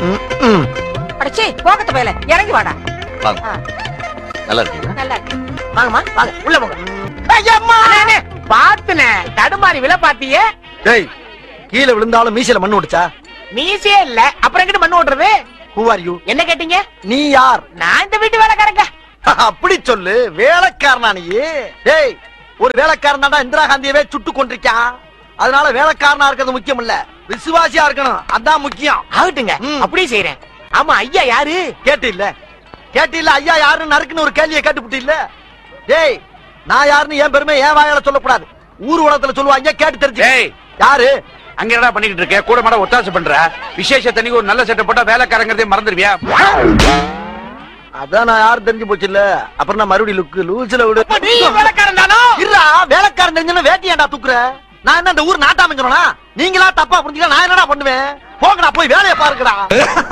ம், ம். அடச்சே போகத்த போயல இறங்கி வாடா வாங்க ஆ, நல்லா இருக்கீங்களா நல்லா இருக்கு வாங்கம்மா வாங்க உள்ள போங்க ஐயம்மா பாத்துனே தடுமாறி விழ பாத்தியே டேய் கீழே விழுந்தாலும் மீசையில மண்ணு ஓடிச்சா மீசே இல்ல அப்புறம் எங்கிட்டு மண்ணு ஓட்டுறது ஹூ ஆர் யூ என்ன கேட்டீங்க நீ யார் நான் இந்த வீட்டு வேலைக்காரங்க அப்படி சொல்லு வேலைக்காரனா நீ டேய் ஒரு வேலைக்காரன் தாண்டா இந்திரா காந்தியவே சுட்டு கொண்டிருக்கான் அதனால வேலைக்காரனா இருக்கிறது முக்கியம் இல்ல விசுவாசியா இருக்கணும் அதான் முக்கியம் ஆகட்டுங்க ம். அப்படியே செய்யறேன் ஆமா ஐயா யாரு கேட்டு இல்ல கேட்டு இல்ல ஐயா யாருன்னு நறுக்குன்னு ஒரு கேள்வியை கேட்டுப்புட்டு இல்ல டேய் நான் யாருன்னு என் பெருமை என் வாயால சொல்லக்கூடாது ஊர் உலகத்துல சொல்லுவாங்க கேட்டு தெரிஞ்சு டேய் யாரு அங்க என்னடா பண்ணிக்கிட்டு இருக்க கூட மாட ஒத்தாசை பண்ற விசேஷ தண்ணிக்கு ஒரு நல்ல சட்டை போட்டா வேலைக்காரங்கிறதே மறந்துடுவியா அதான் நான் யாரு தெரிஞ்சு போச்சு இல்ல அப்புறம் நான் மறுபடியும் லுக்கு லூசில விடு அப்ப நீ வேலைக்காரன் தானோ இருடா வேலைக்காரன் தெரிஞ்சா வேட்டி ஏன்டா தூக்குற நான் என்ன இந்த ஊர் நாட்டாம சொன்னா நீங்களா தப்பா புரிஞ்சுக்க நான் என்னடா பண்ணுவேன் போங்கடா போய் வேலையை பாருங்கடா